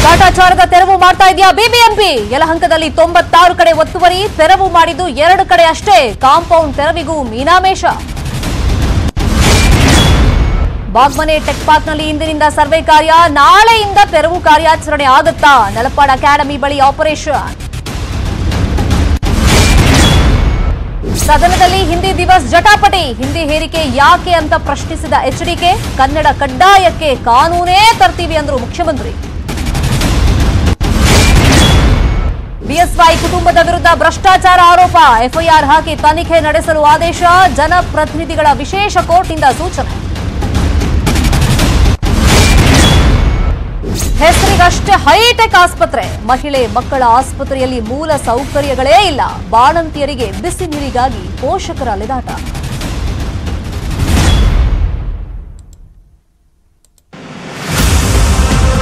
ಕಾಟಾಚಾರದ ತೆರವು ಮಾಡ್ತಾ ಇದೆಯಾ ಬಿಬಿಎಂಪಿ ಯಲಹಂಕದಲ್ಲಿ ತೊಂಬತ್ತಾರು ಕಡೆ ಒತ್ತುವರಿ ತೆರವು ಮಾಡಿದ್ದು ಎರಡು ಕಡೆ ಅಷ್ಟೇ ಕಾಂಪೌಂಡ್ ತೆರವಿಗೂ ಮೀನಾಮೇಷ ಬಾಗ್ಮನೆ ಟೆಕ್ ಪಾರ್ಕ್ನಲ್ಲಿ ಇಂದಿನಿಂದ ಸರ್ವೆ ಕಾರ್ಯ ನಾಳೆಯಿಂದ ತೆರವು ಕಾರ್ಯಾಚರಣೆ ಆಗುತ್ತಾ ನೆಲಪಾಡ್ ಅಕಾಡೆಮಿ ಬಳಿ ಆಪರೇಷನ್ ಸದನದಲ್ಲಿ ಹಿಂದಿ ದಿವಸ್ ಜಟಾಪಟಿ ಹಿಂದಿ ಹೇರಿಕೆ ಯಾಕೆ ಅಂತ ಪ್ರಶ್ನಿಸಿದ ಎಚ್ಡಿಕೆ ಕನ್ನಡ ಕಡ್ಡಾಯಕ್ಕೆ ಕಾನೂನೇ ತರ್ತೀವಿ ಅಂದ್ರು ಮುಖ್ಯಮಂತ್ರಿ ಬಿಎಸ್ವೈ ಕುಟುಂಬದ ವಿರುದ್ಧ ಭ್ರಷ್ಟಾಚಾರ ಆರೋಪ ಎಫ್ಐಆರ್ ಹಾಕಿ ತನಿಖೆ ನಡೆಸಲು ಆದೇಶ ಜನಪ್ರತಿನಿಧಿಗಳ ವಿಶೇಷ ಕೋರ್ಟ್ನಿಂದ ಸೂಚನೆ ಹೆಸರಿಗಷ್ಟೇ ಹೈಟೆಕ್ ಆಸ್ಪತ್ರೆ ಮಹಿಳೆ ಮಕ್ಕಳ ಆಸ್ಪತ್ರೆಯಲ್ಲಿ ಮೂಲ ಸೌಕರ್ಯಗಳೇ ಇಲ್ಲ ಬಾಣಂತಿಯರಿಗೆ ಬಿಸಿ ನೀರಿಗಾಗಿ ಪೋಷಕರ ಅಲೆದಾಟ